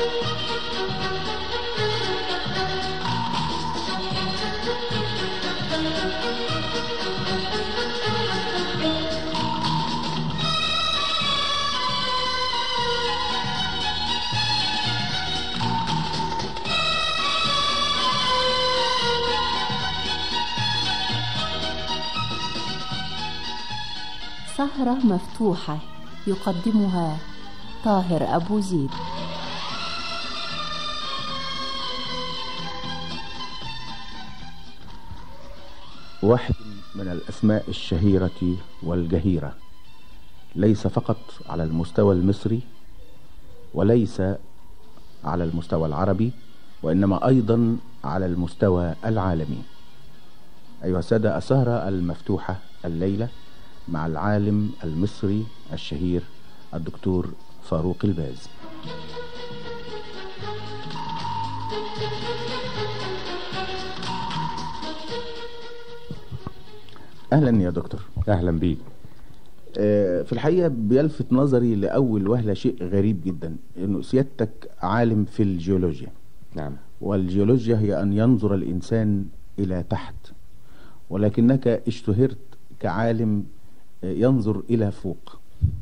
سهرة مفتوحة يقدمها طاهر أبو زيد واحد من الأسماء الشهيرة والجهيرة ليس فقط على المستوى المصري وليس على المستوى العربي وإنما أيضا على المستوى العالمي أيها السادة السهرة المفتوحة الليلة مع العالم المصري الشهير الدكتور فاروق الباز اهلا يا دكتور اهلا بيك آه، في الحقيقه بيلفت نظري لاول وهله شيء غريب جدا انه سيادتك عالم في الجيولوجيا نعم والجيولوجيا هي ان ينظر الانسان الى تحت ولكنك اشتهرت كعالم آه، ينظر الى فوق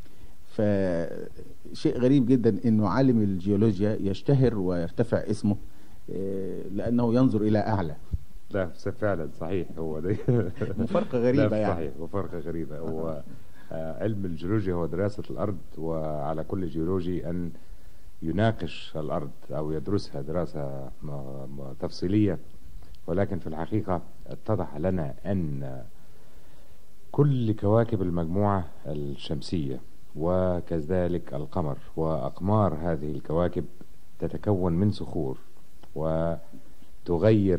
فشيء غريب جدا انه عالم الجيولوجيا يشتهر ويرتفع اسمه آه، لانه ينظر الى اعلى لا س- فعلا صحيح هو ده مفارقه غريبه لا يعني صحيح مفارقة غريبة هو آه، علم الجيولوجيا هو دراسة الأرض وعلى كل جيولوجي أن يناقش الأرض أو يدرسها دراسة م- م- تفصيلية ولكن في الحقيقة اتضح لنا أن كل كواكب المجموعة الشمسية وكذلك القمر وأقمار هذه الكواكب تتكون من صخور وتغير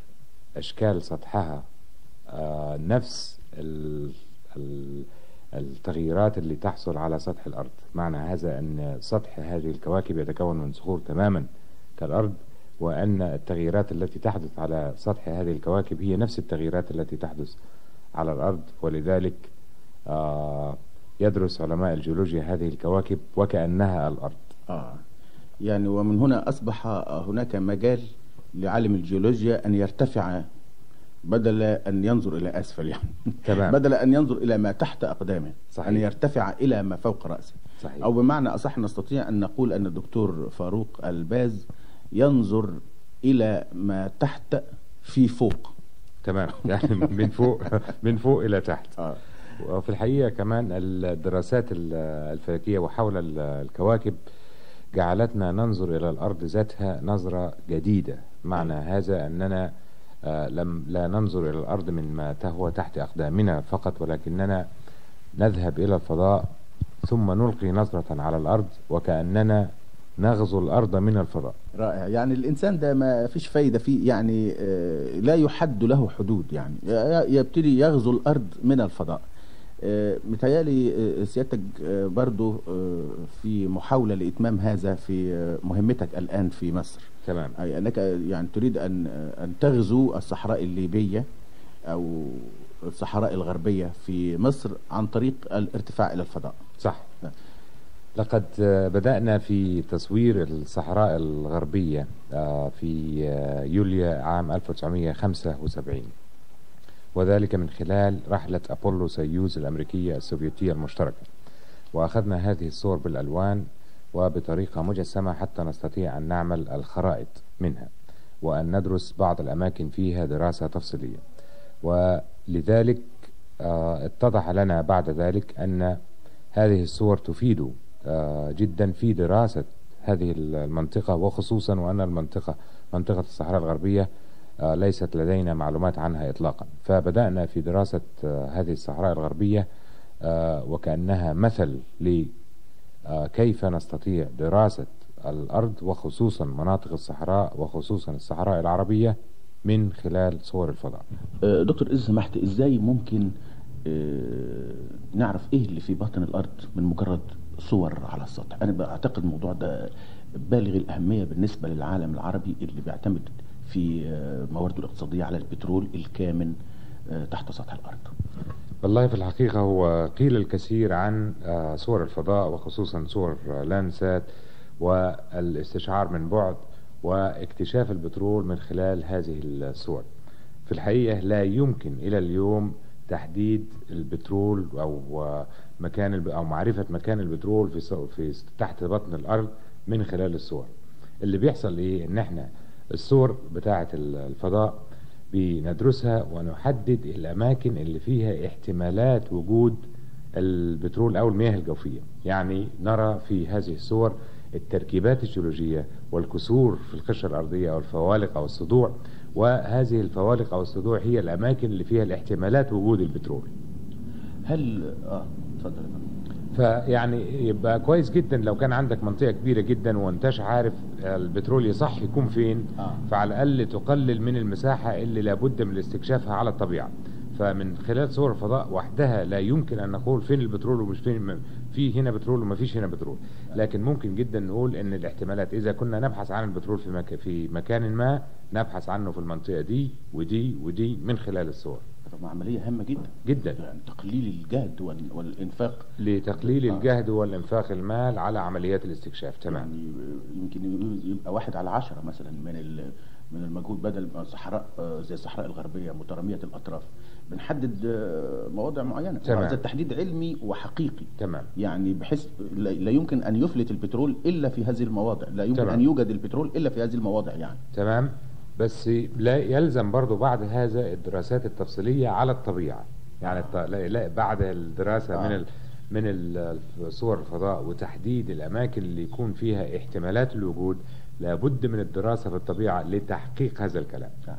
أشكال سطحها آه، نفس ال- ال- التغييرات اللي تحصل على سطح الأرض معنى هذا أن سطح هذه الكواكب يتكون من صخور تماما كالأرض وأن التغييرات التي تحدث على سطح هذه الكواكب هي نفس التغييرات التي تحدث على الأرض ولذلك آه، يدرس علماء الجيولوجيا هذه الكواكب وكأنها الأرض اه يعني ومن هنا اصبح هناك مجال لعالم الجيولوجيا ان يرتفع بدل ان ينظر الى اسفل يعني تمام. بدل ان ينظر الى ما تحت اقدامه صحيح. ان يرتفع الى ما فوق راسه صحيح. او بمعنى اصح نستطيع ان نقول ان الدكتور فاروق الباز ينظر الى ما تحت في فوق تمام يعني من فوق من فوق إلى تحت اه وفي الحقيقة كمان الدراسات ال- الفلكية وحول ال- الكواكب جعلتنا ننظر إلى الأرض ذاتها نظرة جديدة معنى هذا أننا آه، لم لا ننظر إلى الأرض من ما هو تحت أقدامنا فقط ولكننا نذهب إلى الفضاء ثم نلقي نظرة على الأرض وكأننا نغزو الأرض من الفضاء رائع يعني الانسان ده ما فيش فايده فيه يعني آه، لا يحد له حدود يعني ي- يبتدي يغزو الارض من الفضاء آه، متهيألي آه، سيادتك آه، برضو آه، في محاولة لإتمام هذا في آه، مهمتك الآن في مصر تمام أي أنك يعني تريد أن أن تغزو الصحراء الليبية أو الصحراء الغربية في مصر عن طريق الارتفاع إلى الفضاء صح نعم. لقد آه، بدأنا في تصوير الصحراء الغربية آه، في آه، يوليو عام 1975 وذلك من خلال رحلة أبولو سيوز الأمريكية السوفيتية المشتركة وأخذنا هذه الصور بالألوان وبطريقة مجسمة حتى نستطيع أن نعمل الخرائط منها وأن ندرس بعض الأماكن فيها دراسة تفصيلية ولذلك آه، اتضح لنا بعد ذلك أن هذه الصور تفيد آه، جدا في دراسة هذه المنطقة وخصوصا وأن المنطقة منطقة الصحراء الغربية آه، ليست لدينا معلومات عنها إطلاقا فبدأنا في دراسة آه، هذه الصحراء الغربية آه، وكأنها مثل لكيف نستطيع دراسة الأرض وخصوصا مناطق الصحراء وخصوصا الصحراء العربية من خلال صور الفضاء آه، دكتور إذا سمحت إزاي ممكن آه، نعرف إيه اللي في باطن الأرض من مجرد صور على السطح أنا بعتقد الموضوع ده بالغ الأهمية بالنسبة للعالم العربي اللي بيعتمد في آه، موارده الاقتصادية على البترول الكامن آه، تحت سطح الأرض والله في الحقيقة هو قيل الكثير عن آه، صور الفضاء وخصوصا صور آه، لاندسات والاستشعار من بعد واكتشاف البترول من خلال هذه الصور في الحقيقة لا يمكن إلى اليوم تحديد البترول أو مكان الب... أو معرفة مكان البترول في ص- في تحت بطن الأرض من خلال الصور اللي بيحصل إيه إن إحنا الصور بتاعة الفضاء بندرسها ونحدد الأماكن اللي فيها احتمالات وجود البترول أو المياه الجوفية يعني نرى في هذه الصور التركيبات الجيولوجية والكسور في القشرة الأرضية أو الفوالق أو الصدوع وهذه الفوالق أو الصدوع هي الأماكن اللي فيها الاحتمالات وجود البترول هل اه اتفضل يا فندم. فيعني يبقى كويس جدا لو كان عندك منطقة كبيرة جدا وانتش عارف البترول يصح يكون فين آه. فعلى الأقل تقلل من المساحة اللي لابد من استكشافها على الطبيعة فمن خلال صور الفضاء وحدها لا يمكن أن نقول فين البترول ومش فين في هنا بترول وما فيش هنا بترول لكن ممكن جدا نقول ان الاحتمالات اذا كنا نبحث عن البترول في, مك في مكان ما نبحث عنه في المنطقة دي ودي ودي من خلال الصور طبعا عملية هامة جدا جدا يعني تقليل الجهد وال- والإنفاق لتقليل آه. الجهد والإنفاق المال على عمليات الاستكشاف تمام يعني يمكن يبقى واحد على عشرة مثلا من ال- من المجهود بدل ما صحراء آه، زي الصحراء الغربية مترامية الأطراف بنحدد آه، مواضع معينة تمام. وهذا التحديد علمي وحقيقي تمام يعني بحيث لا لا يمكن أن يفلت البترول إلا في هذه المواضع لا يمكن تمام. أن يوجد البترول إلا في هذه المواضع يعني تمام بس لا يلزم برضو بعد هذا الدراسات التفصيلية على الطبيعة يعني الط... لا لا بعد الدراسة آه. من ال... من ال- صور الفضاء وتحديد الأماكن اللي يكون فيها احتمالات الوجود لابد من الدراسة في الطبيعة لتحقيق هذا الكلام يعني.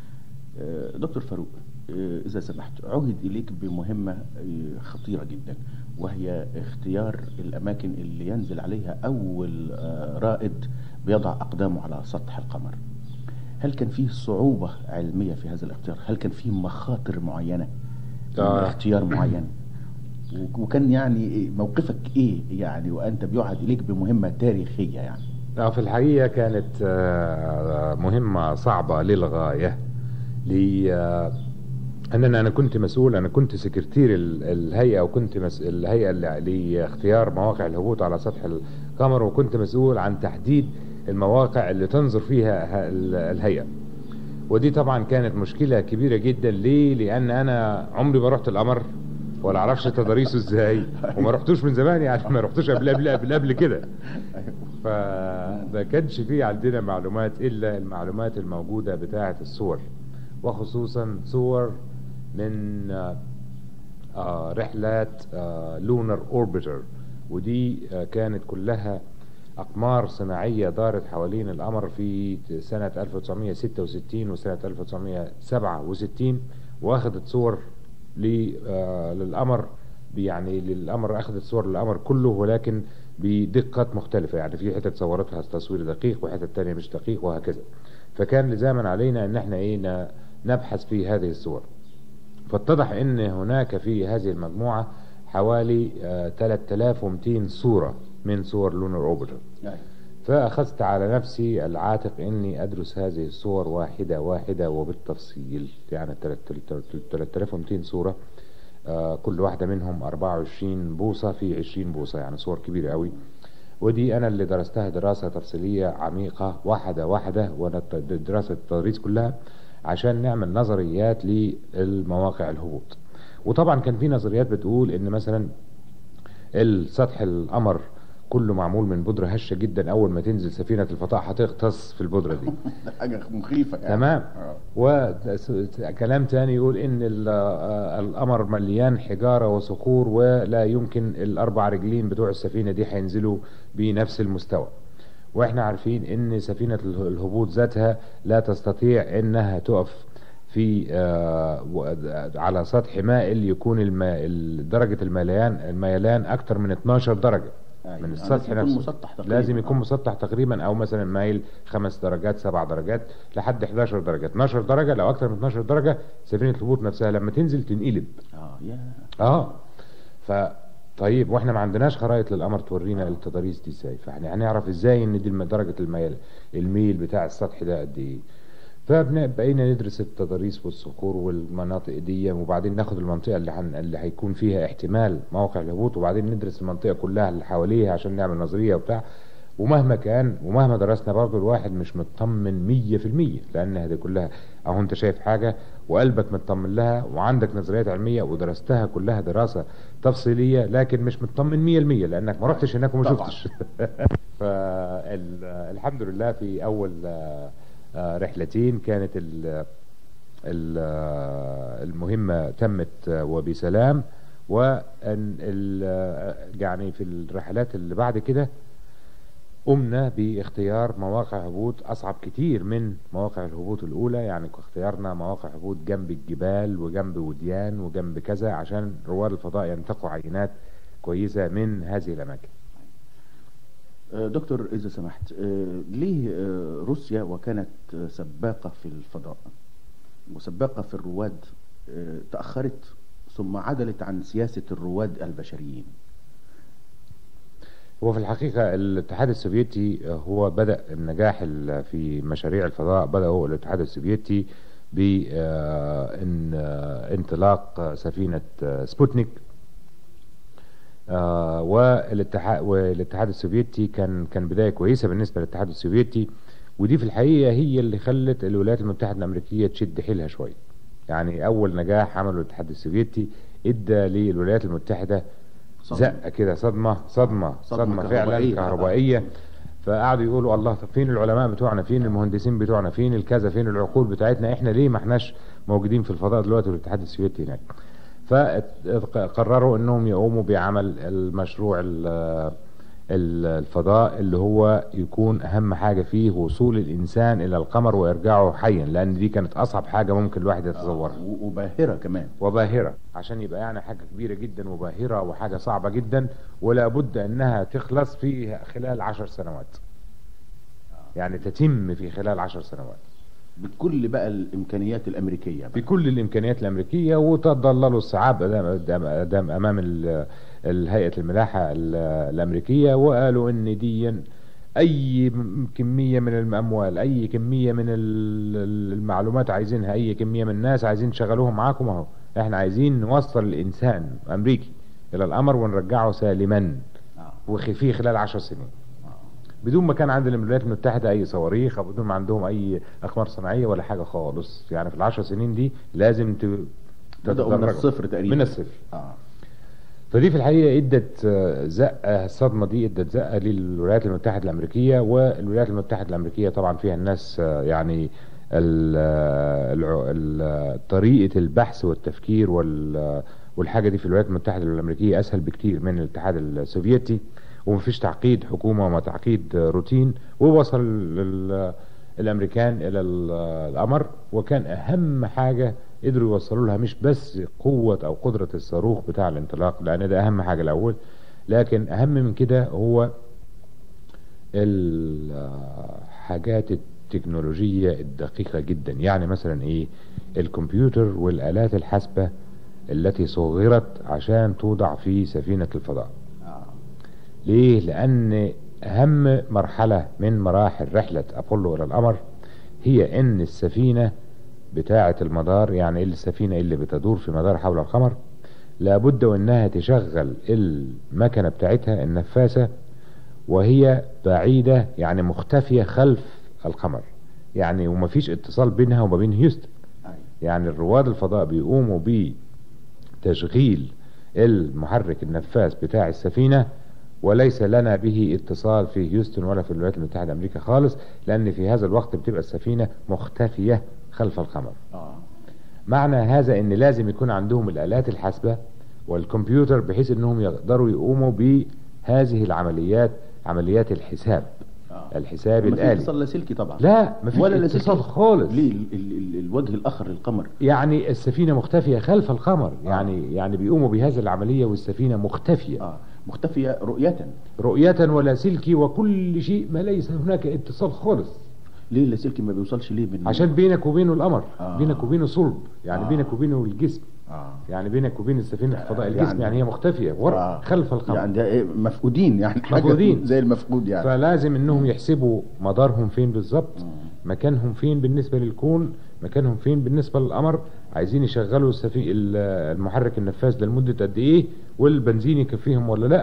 آه، دكتور فاروق آه، إذا سمحت عهد إليك بمهمة آه، خطيرة جدا وهي اختيار الأماكن اللي ينزل عليها أول آه، رائد بيضع أقدامه على سطح القمر هل كان فيه صعوبة علمية في هذا الاختيار؟ هل كان فيه مخاطر معينة؟ آه. اختيار معين؟ و- وكان يعني موقفك ايه يعني وانت بيعهد اليك بمهمه تاريخيه يعني آه، في الحقيقة كانت آه، مهمة صعبة للغاية لي آه، أننا أنا كنت مسؤول أنا كنت سكرتير ال- الهيئة وكنت مس... الهيئة اللي- لاختيار مواقع الهبوط على سطح القمر وكنت مسؤول عن تحديد المواقع اللي تنظر فيها ه- ال- الهيئة ودي طبعا كانت مشكلة كبيرة جدا ليه؟ لأن أنا عمري ما رحت القمر ولا أعرفش تضاريسه إزاي وما رحتوش من زمان يعني ما رحتوش قبل قبل قبل, قبل كده فما كانش فيه عندنا معلومات الا المعلومات الموجوده بتاعه الصور وخصوصا صور من آه، آه، رحلات لونر اوربيتر ودي آه، كانت كلها اقمار صناعيه دارت حوالين القمر في سنه 1966 وسنه 1967 واخذت صور ل- آه، للقمر يعني للقمر اخذت صور للقمر كله ولكن بدقات مختلفة يعني في حتت صورتها تصوير دقيق وحتت تانية مش دقيق وهكذا فكان لزاما علينا ان احنا ايه ن- نبحث في هذه الصور فاتضح ان هناك في هذه المجموعة حوالي آه، 3200 صورة من صور لونر اوبرتر يعني فأخذت على نفسي العاتق إني أدرس هذه الصور واحدة واحدة وبالتفصيل يعني 3200 صورة آه، كل واحدة منهم 24 بوصة في 20 بوصة يعني صور كبيرة قوي ودي أنا اللي درستها دراسة تفصيلية عميقة واحدة واحدة وأنا الت- دراسة التدريس كلها عشان نعمل نظريات للمواقع الهبوط وطبعا كان في نظريات بتقول إن مثلا السطح القمر كله معمول من بودرة هشة جدا أول ما تنزل سفينة الفضاء هتغطس في البودرة دي ده حاجه مخيفه يعني تمام آه. وكلام تاني يقول ان ال- آه، القمر مليان حجارة وصخور ولا يمكن الاربع رجلين بتوع السفينة دي هينزلوا بنفس المستوى واحنا عارفين ان سفينة اله- الهبوط ذاتها لا تستطيع انها تقف في آه، و- على سطح مائل يكون الم- درجة الميلان الميلان اكتر من 12 درجة أيوة. من لازم السطح يكون نفسه مسطح تقريباً. لازم يكون آه. مسطح تقريبا او مثلا مايل خمس درجات سبع درجات لحد 11 درجه 12 درجه لو اكتر من 12 درجه سفينه الهبوط نفسها لما تنزل تنقلب اه يا اه ف طيب واحنا ما عندناش خرائط للقمر تورينا التضاريس دي ازاي فاحنا هنعرف ازاي ان دي الم- درجه الميل الميل بتاع السطح ده قد ايه فبقينا ندرس التضاريس والصخور والمناطق دي وبعدين ناخد المنطقه اللي هن... اللي هيكون فيها احتمال موقع الهبوط وبعدين ندرس المنطقه كلها اللي حواليها عشان نعمل نظريه وبتاع ومهما كان ومهما درسنا برضه الواحد مش مطمن مية في المية لأن هذه كلها أهو أنت شايف حاجة وقلبك مطمن لها وعندك نظريات علمية ودرستها كلها دراسة تفصيلية لكن مش مطمن مية المية لأنك ما رحتش هناك وما طبعاً. شفتش فالحمد لله في أول آه، آه، رحلتين كانت ال- ال- آه، المهمة تمت آه، وبسلام وأن ال- آه، يعني في الرحلات اللي بعد كده قمنا باختيار مواقع هبوط أصعب كتير من مواقع الهبوط الأولى يعني اختيارنا مواقع هبوط جنب الجبال وجنب وديان وجنب كذا عشان رواد الفضاء ينتقوا عينات كويسة من هذه الأماكن آه، دكتور إذا سمحت آه، ليه آه، روسيا وكانت آه، سباقة في الفضاء وسباقة في الرواد آه، تأخرت ثم عدلت عن سياسة الرواد البشريين هو في الحقيقة الاتحاد السوفيتي هو بدأ النجاح ال- في مشاريع الفضاء بدأ هو الاتحاد السوفيتي بانطلاق سفينة آه، سبوتنيك آه، والاتحاد والاتحاد السوفيتي كان كان بداية كويسة بالنسبة للاتحاد السوفيتي ودي في الحقيقة هي اللي خلت الولايات المتحدة الأمريكية تشد حيلها شوية يعني أول نجاح عمله الاتحاد السوفيتي ادى للولايات المتحدة صدمة. زقة كده صدمة صدمة صدمة صدمة كهربائية. فعلا كهربائية فقعدوا يقولوا الله طب فين العلماء بتوعنا فين المهندسين بتوعنا فين الكذا فين العقول بتاعتنا احنا ليه ما احناش موجودين في الفضاء دلوقتي والاتحاد السوفيتي هناك فقرروا انهم يقوموا بعمل المشروع ال- ال- الفضاء اللي هو يكون اهم حاجة فيه وصول الانسان الى القمر وارجاعه حيا لان دي كانت اصعب حاجة ممكن الواحد يتصورها و- وباهرة كمان وباهرة عشان يبقى يعني حاجة كبيرة جدا وباهرة وحاجة صعبة جدا ولا بد انها تخلص في خلال عشر سنوات يعني تتم في خلال عشر سنوات بكل بقى الإمكانيات الأمريكية بقى. بكل الامكانيات الامريكيه وتضللوا الصعاب أدام, أدام, أدام امام ال- الهيئه الملاحه ال- الامريكيه وقالوا ان دي اي م- كميه من الاموال اي كميه من ال- ال- المعلومات عايزينها اي كميه من الناس عايزين تشغلوهم معاكم اهو احنا عايزين نوصل الانسان امريكي الى القمر ونرجعه سالما آه. وخ- في خلال عشر سنين آه. بدون ما كان عند الولايات المتحدة أي صواريخ أو بدون ما عندهم أي أقمار صناعية ولا حاجة خالص يعني في العشر سنين دي لازم ت... بدأوا من تتدرجوا. الصفر تقريبا من الصفر آه. فدي في الحقيقة ادت آه، زقة الصدمة دي ادت زقة للولايات المتحدة الأمريكية والولايات المتحدة الأمريكية طبعا فيها الناس آه، يعني ال- آه، الع- ال- طريقة البحث والتفكير وال- والحاجة دي في الولايات المتحدة الأمريكية أسهل بكتير من الاتحاد السوفيتي ومفيش تعقيد حكومة وما تعقيد آه، روتين ووصل ال- الأمريكان إلى ال- القمر وكان أهم حاجة قدروا يوصلوا لها مش بس قوة أو قدرة الصاروخ بتاع الانطلاق لأن ده أهم حاجة الأول لكن أهم من كده هو الحاجات التكنولوجية الدقيقة جدا يعني مثلا إيه الكمبيوتر والآلات الحاسبة التي صغرت عشان توضع في سفينة الفضاء آه. ليه؟ لأن أهم مرحلة من مراحل رحلة أبولو إلى القمر هي إن السفينة بتاعة المدار يعني السفينة اللي بتدور في مدار حول القمر لابد وإنها تشغل المكنة بتاعتها النفاثة وهي بعيدة يعني مختفية خلف القمر يعني ومفيش اتصال بينها وما بين هيوستن أيوة. يعني الرواد الفضاء بيقوموا بتشغيل المحرك النفاث بتاع السفينة وليس لنا به اتصال في هيوستن ولا في الولايات المتحدة الأمريكية خالص لأن في هذا الوقت بتبقى السفينة مختفية خلف القمر آه. معنى هذا ان لازم يكون عندهم الالات الحاسبة والكمبيوتر بحيث انهم يقدروا يقوموا بهذه العمليات عمليات الحساب آه. الحساب ما في الآلي اتصال لاسلكي طبعا لا مفيش ولا اتصال لاسلكي خالص ليه ال- ال- ال- الوجه الاخر للقمر يعني السفينة مختفية خلف القمر يعني يعني بيقوموا بهذه العملية والسفينة مختفية اه مختفيه رؤيه رؤية ولا سلكي وكل شيء ما ليس هناك اتصال خالص ليه اللاسلكي ما بيوصلش ليه من عشان بينك وبينه القمر آه. بينك وبينه صلب يعني آه. بينك وبينه الجسم اه يعني بينك وبين السفينة الفضاء يعني- الجسم يعني هي مختفية ورا آه. خلف القمر يعني ده إيه مفقودين يعني حاجه مفقودين. زي المفقود يعني فلازم انهم يحسبوا مدارهم فين بالظبط مم. مكانهم فين بالنسبة للكون مكانهم فين بالنسبة للقمر عايزين يشغلوا السفي... ال- المحرك النفاث ده لمدة قد ايه والبنزين يكفيهم ولا لا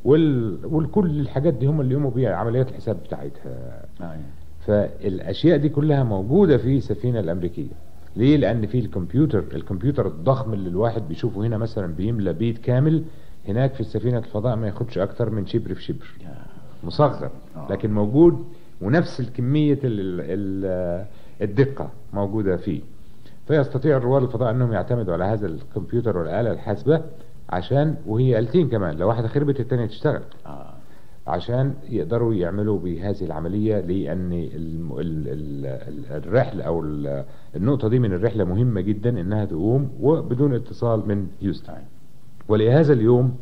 وال... والكل الحاجات دي هم اللي يقوموا بيها عمليات الحساب بتاعتها آه. فالاشياء دي كلها موجوده في السفينه الامريكيه ليه لان في الكمبيوتر الكمبيوتر الضخم اللي الواحد بيشوفه هنا مثلا بيملى بيت كامل هناك في سفينه الفضاء ما ياخدش اكتر من شبر في شبر يا. مصغر آه. لكن موجود ونفس الكميه ال ال الدقه موجوده فيه فيستطيع رواد الفضاء انهم يعتمدوا على هذا الكمبيوتر والاله الحاسبه عشان وهي آلتين كمان لو واحده خربت الثانيه تشتغل آه. عشان يقدروا يعملوا بهذه العملية لأن الم- ال- ال- ال- الرحلة أو ال- النقطة دي من الرحلة مهمة جدا إنها تقوم وبدون اتصال من هيوستن أيوة. ولهذا اليوم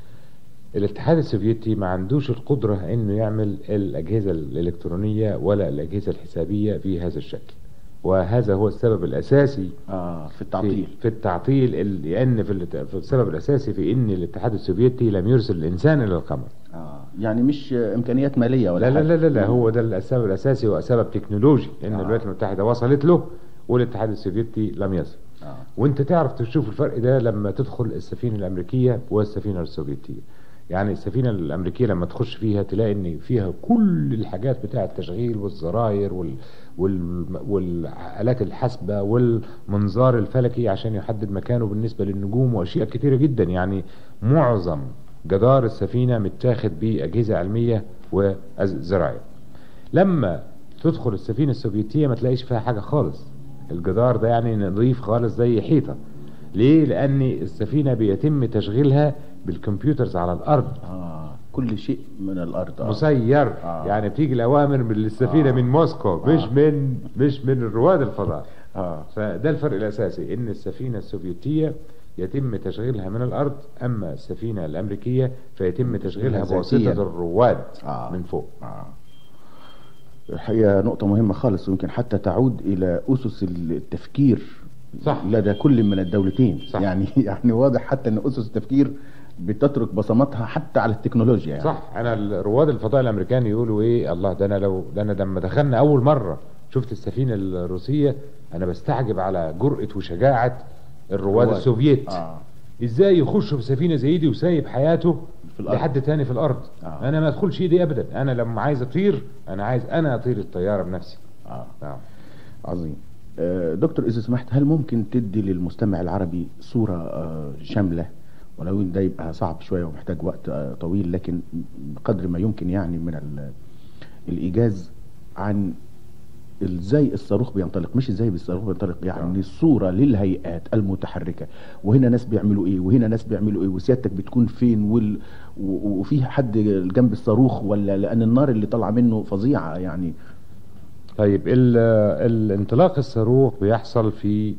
الاتحاد السوفيتي ما عندوش القدرة إنه يعمل الأجهزة الإلكترونية ولا الأجهزة الحسابية في هذا الشكل وهذا هو السبب الأساسي آه. في في, التعطيل في التعطيل ال- لأن في, الات- في السبب الأساسي في إن الاتحاد السوفيتي لم يرسل الإنسان إلى القمر آه. يعني مش إمكانيات مالية ولا لا لا حاجة. لا لا, لا هو ده السبب الاساسي هو سبب تكنولوجي ان آه. الولايات المتحده وصلت له والاتحاد السوفيتي لم يصل آه. وانت تعرف تشوف الفرق ده لما تدخل السفينه الامريكيه والسفينه السوفيتيه يعني السفينه الامريكيه لما تخش فيها تلاقي ان فيها كل الحاجات بتاعه التشغيل والزراير وال وال والآلات الحاسبة والمنظار الفلكي عشان يحدد مكانه بالنسبة للنجوم وأشياء كتيرة جدا يعني معظم جدار السفينة متاخد بأجهزة علمية وزراعية لما تدخل السفينة السوفيتية ما تلاقيش فيها حاجة خالص الجدار ده يعني نظيف خالص زي حيطة ليه لأن السفينة بيتم تشغيلها بالكمبيوترز على الأرض آه. كل شيء من الأرض آه. مسير آه. يعني بتيجي الأوامر من السفينة آه. من موسكو مش آه. من مش من رواد الفضاء آه. فده الفرق الأساسي إن السفينة السوفيتية يتم تشغيلها من الأرض أما السفينة الأمريكية فيتم تشغيلها ذاتياً. بواسطة الرواد آه. من فوق آه. الحقيقة نقطة مهمة خالص ويمكن حتى تعود إلى أسس التفكير صح. لدى كل من الدولتين صح. يعني يعني واضح حتى أن أسس التفكير بتترك بصماتها حتى على التكنولوجيا يعني صح انا ال- رواد الفضاء الامريكان يقولوا ايه الله ده انا لو ده انا لما دخلنا اول مره شفت السفينه الروسيه انا بستعجب على جرأه وشجاعه الرواد رواد. السوفيت آه. ازاي يخشوا في سفينه زي دي وسايب حياته في الأرض. لحد تاني في الارض آه. انا ما ادخلش ايدي ابدا انا لما عايز اطير انا عايز انا اطير الطياره بنفسي آه. نعم عظيم آه، دكتور إذا سمحت هل ممكن تدي للمستمع العربي صورة آه، شاملة ولو إن ده يبقى صعب شوية ومحتاج وقت آه، طويل لكن بقدر ما يمكن يعني من ال- الإيجاز عن ازاي الصاروخ بينطلق مش ازاي الصاروخ بينطلق يعني الصورة للهيئات المتحركة وهنا ناس بيعملوا ايه وهنا ناس بيعملوا ايه وسيادتك بتكون فين وال... و- وفي حد جنب الصاروخ ولا لان النار اللي طالعه منه فظيعة يعني طيب ال- الانطلاق الصاروخ بيحصل في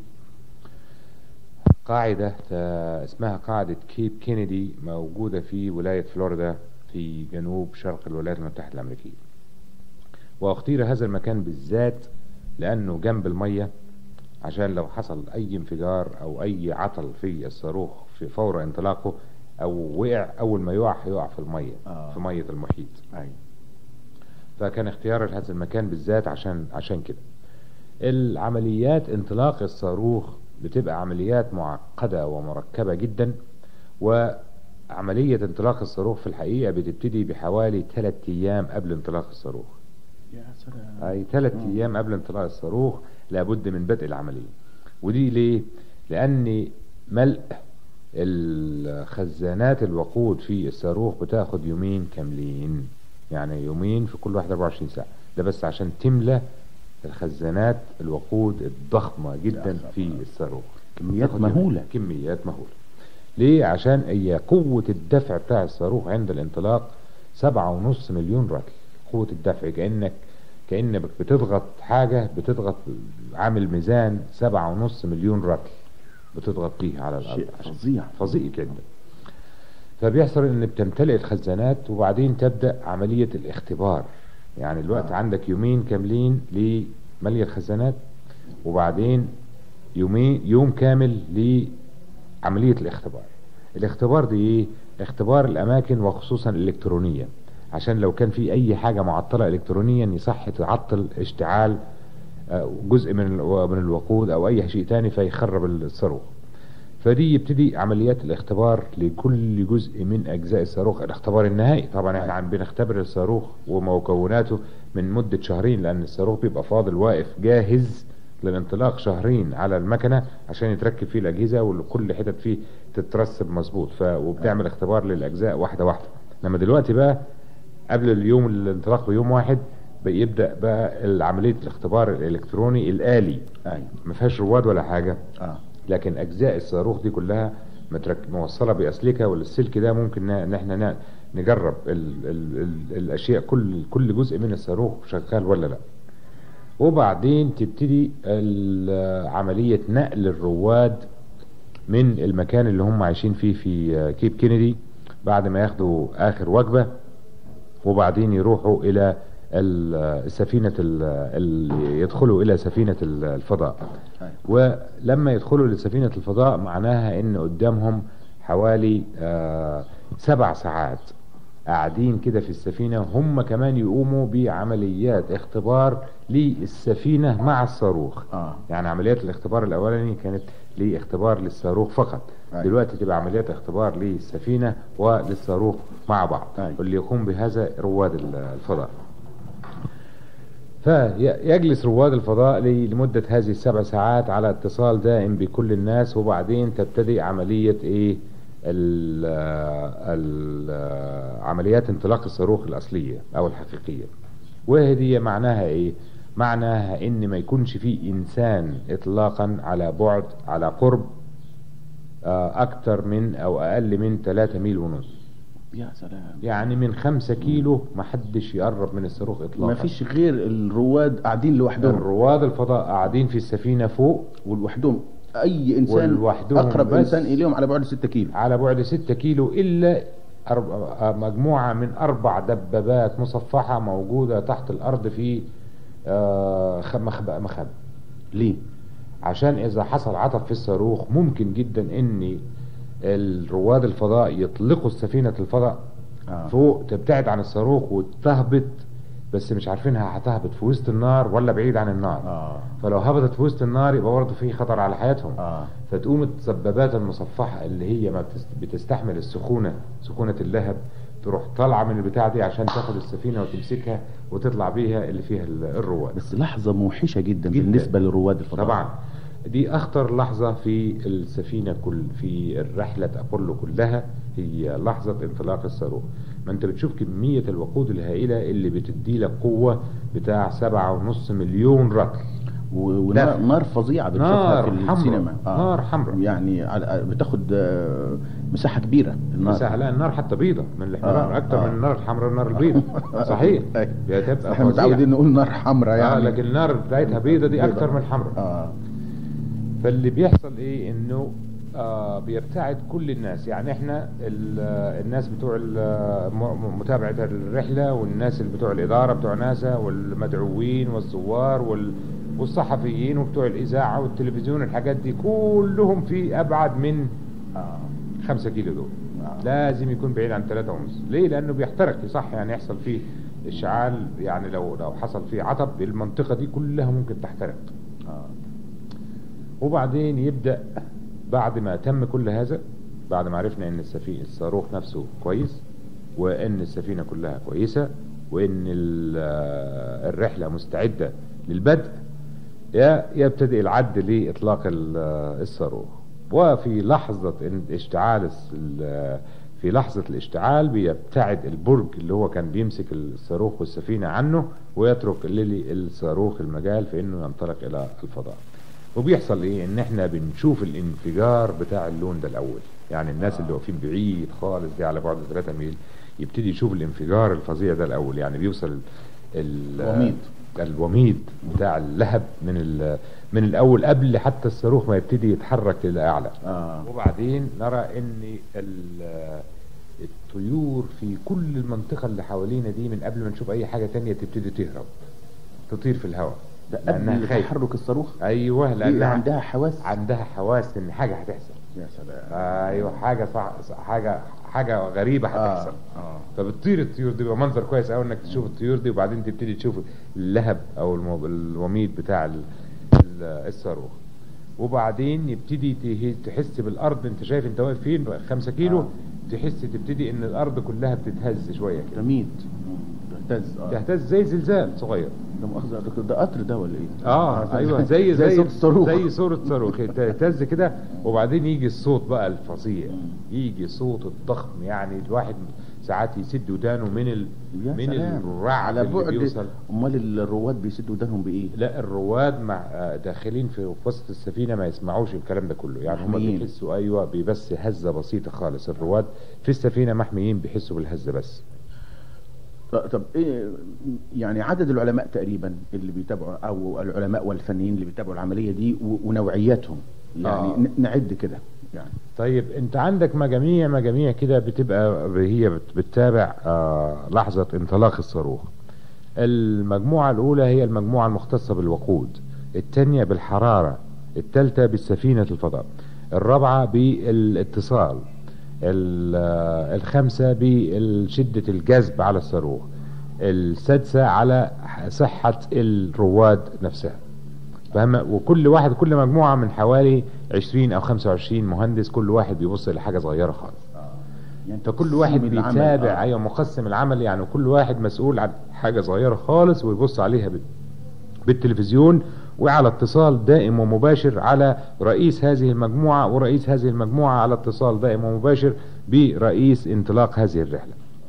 قاعدة آه، اسمها قاعدة كيب كينيدي موجودة في ولاية فلوريدا في جنوب شرق الولايات المتحدة الأمريكية واختير هذا المكان بالذات لأنه جنب المية عشان لو حصل أي انفجار أو أي عطل في الصاروخ في فور انطلاقه أو وقع أول ما يقع هيقع في المية آه. في مية المحيط ايوه فكان اختيار هذا المكان بالذات عشان عشان كده العمليات انطلاق الصاروخ بتبقى عمليات معقدة ومركبة جدا وعملية انطلاق الصاروخ في الحقيقة بتبتدي بحوالي ثلاثة أيام قبل انطلاق الصاروخ يا سلام أي ثلاثة أيام قبل انطلاق الصاروخ لابد من بدء العملية ودي ليه؟ لأن ملء الخزانات الوقود في الصاروخ بتاخد يومين كاملين يعني يومين في كل واحد 24 ساعة ده بس عشان تملى الخزانات الوقود الضخمة جدا في الصاروخ كميات تاخد يومين. مهولة. كميات مهولة ليه عشان هي قوة الدفع بتاع الصاروخ عند الانطلاق سبعة ونص مليون رطل قوة الدفع كأنك كأنك بتضغط حاجة بتضغط عامل ميزان سبعة ونص مليون رطل بتضغط بيه على الأرض شيء عشان فظيع فظيع جدا فبيحصل ان بتمتلئ الخزانات وبعدين تبدا عمليه الاختبار يعني الوقت آه. آه. عندك يومين كاملين لملء الخزانات وبعدين يومين يوم كامل لعمليه الاختبار الاختبار دي ايه اختبار الاماكن وخصوصا الالكترونيه عشان لو كان في اي حاجه معطله الكترونيا يصح تعطل اشتعال آه، جزء من ال- من الوقود او اي شيء تاني فيخرب الصاروخ فدي يبتدي عمليات الاختبار لكل جزء من اجزاء الصاروخ الاختبار النهائي طبعا احنا عم بنختبر الصاروخ ومكوناته من مده شهرين لان الصاروخ بيبقى فاضل واقف جاهز للانطلاق شهرين على المكنه عشان يتركب فيه الاجهزه وكل حتت فيه تترسب مظبوط ف وبتعمل اختبار للاجزاء واحده واحده انما دلوقتي بقى قبل اليوم الانطلاق بيوم واحد بيبدا بقى عمليه الاختبار الالكتروني الالي ايوه ما فيهاش رواد ولا حاجه اه لكن اجزاء الصاروخ دي كلها مترك... موصله باسلكه والسلك ده ممكن ان احنا ن- نجرب ال... ال... ال... الاشياء كل كل جزء من الصاروخ شغال ولا لا وبعدين تبتدي ال- عمليه نقل الرواد من المكان اللي هم عايشين فيه في كيب كينيدي بعد ما ياخدوا اخر وجبه وبعدين يروحوا الى ال- السفينه ال- ال- يدخلوا الى سفينه ال- الفضاء أيوة. ولما يدخلوا لسفينة الفضاء معناها ان قدامهم حوالي آه سبع ساعات قاعدين كده في السفينة هم كمان يقوموا بعمليات اختبار للسفينة مع الصاروخ اه يعني عمليات الاختبار الاولاني كانت لاختبار للصاروخ فقط أيوة. دلوقتي تبقى عمليات اختبار للسفينة وللصاروخ مع بعض أيوة. واللي يقوم بهذا رواد ال- الفضاء فيجلس رواد الفضاء ل- لمدة هذه السبع ساعات على اتصال دائم بكل الناس وبعدين تبتدي عملية ايه ال ال عمليات انطلاق الصاروخ الأصلية أو الحقيقية وهذه معناها ايه معناها ان ما يكونش فيه انسان اطلاقا على بعد على قرب آه، اكتر من او اقل من 3 ميل ونص يا سلام يعني من 5 كيلو ما حدش يقرب من الصاروخ اطلاقا ما فيش غير الرواد قاعدين لوحدهم رواد الفضاء قاعدين في السفينة فوق ولوحدهم اي انسان ولوحدهم اقرب بس. انسان اليهم على بعد 6 كيلو على بعد 6 كيلو الا أرب- آه، مجموعة من اربع دبابات مصفحة موجودة تحت الارض في آه، خ- مخبأ مخبأ ليه عشان اذا حصل عطب في الصاروخ ممكن جدا ان الرواد الفضاء يطلقوا سفينة الفضاء آه. فوق تبتعد عن الصاروخ وتهبط بس مش عارفينها هتهبط في وسط النار ولا بعيد عن النار اه فلو هبطت في وسط النار يبقى برضه في خطر على حياتهم اه فتقوم السبابات المصفحة اللي هي ما بتست- بتستحمل السخونة سخونة اللهب تروح طالعة من البتاع دي عشان تاخد السفينة وتمسكها وتطلع بيها اللي فيها ال- الرواد بس لحظة موحشة جدا, جداً. بالنسبة لرواد الفضاء طبعا دي اخطر لحظة في السفينة كل في الرحلة ابولو كلها هي لحظة انطلاق الصاروخ ما انت بتشوف كمية الوقود الهائلة اللي بتدي لك قوة بتاع سبعة ونص مليون رطل و- ونار لا. نار فظيعة بنشوفها نار في حمراء. السينما نار حمراء. يعني على- بتاخد آه، مساحة كبيرة النار مساحة لا النار حتى بيضة من الاحمرار آه، اكتر آه. من النار الحمراء النار البيضة صحيح أيوة. بتبقى احنا فظيعة. متعودين نقول نار حمراء اه يعني لكن النار بتاعتها بيضة دي بيضة. اكتر من الحمراء اه فاللي بيحصل ايه انه آه بيبتعد كل الناس يعني احنا ال- آه، الناس بتوع ال- م- متابعة الرحلة والناس اللي بتوع الإدارة بتوع ناسا والمدعوين والزوار وال والصحفيين وبتوع الإذاعة والتلفزيون الحاجات دي كلهم في أبعد من اه خمسة كيلو دول آه. لازم يكون بعيد عن ثلاثة ونص ليه لأنه بيحترق صح يعني يحصل فيه إشعال يعني لو لو حصل فيه عطب المنطقة دي كلها ممكن تحترق اه وبعدين يبدأ بعد ما تم كل هذا بعد ما عرفنا ان السفينة الصاروخ نفسه كويس وان السفينة كلها كويسة وان ال- آه، الرحلة مستعدة للبدء ي- يبتدئ العد لإطلاق ال- آه، الصاروخ وفي لحظة إن- اشتعال الس- ال- في لحظة الاشتعال بيبتعد البرج اللي هو كان بيمسك الصاروخ والسفينة عنه ويترك للي الصاروخ المجال في انه ينطلق الى الفضاء وبيحصل ايه ان احنا بنشوف الانفجار بتاع اللون ده الاول يعني الناس اللي واقفين بعيد خالص دي على بعد 3 ميل يبتدي يشوف الانفجار الفظيع ده الاول يعني بيوصل ال- ال- الوميض. الوميض بتاع اللهب من ال- من الاول قبل حتى الصاروخ ما يبتدي يتحرك للاعلى اه وبعدين نرى ان ال- الطيور في كل المنطقة اللي حوالينا دي من قبل ما نشوف اي حاجة تانية تبتدي تهرب تطير في الهواء ده لأنها قبل خايفة. تحرك الصاروخ ايوه هي لانها عندها حواس عندها حواس ان حاجة هتحصل يا سلام ايوه حاجة صح صح- حاجة حاجة غريبة هتحصل اه اه فبتطير الطيور دي بيبقى منظر كويس قوي انك تشوف الطيور دي وبعدين تبتدي تشوف اللهب او المو- الوميض بتاع ال- ال- الصاروخ وبعدين يبتدي ته- تحس بالارض انت شايف انت واقف فين خمسة كيلو آه. تحس تبتدي ان الارض كلها بتتهز شويه كده تميد تهتز اه تهتز زي زلزال صغير ده مؤاخذة يا دكتور ده قطر ده ولا ايه؟ اه ايوه زي زي زي صوت الصاروخ زي صورة صاروخ تهتز كده وبعدين يجي الصوت بقى الفظيع يجي صوت الضخم يعني الواحد ساعات يسد ودانه من ال... يا من سلام. الرعد على اللي بعد بيوصل امال الرواد بيسدوا ودانهم بايه؟ لا الرواد مع آه، داخلين في في وسط السفينه ما يسمعوش الكلام ده كله يعني هم محميين. بيحسوا ايوه بس هزه بسيطه خالص الرواد في السفينه محميين بيحسوا بالهزه بس ط- طب ايه يعني عدد العلماء تقريبا اللي بيتابعوا او العلماء والفنيين اللي بيتابعوا العمليه دي و- ونوعياتهم يعني آه. ن- نعد كده يعني طيب انت عندك مجاميع مجاميع كده بتبقى هي بت- بتتابع آه لحظة انطلاق الصاروخ المجموعة الأولى هي المجموعة المختصة بالوقود الثانية بالحرارة الثالثة بالسفينة الفضاء الرابعة بالاتصال ال- آه، الخامسة بشدة الجذب على الصاروخ السادسة على صحة الرواد نفسها فاهم وكل واحد كل مجموعة من حوالي 20 أو 25 مهندس كل واحد بيبص لحاجة صغيرة خالص يعني فكل واحد تقسيم العمل، بيتابع آه. ايوه مقسم العمل يعني كل واحد مسؤول عن حاجه صغيره خالص ويبص عليها بال- بالتلفزيون وعلى اتصال دائم ومباشر على رئيس هذه المجموعه ورئيس هذه المجموعه على اتصال دائم ومباشر برئيس انطلاق هذه الرحله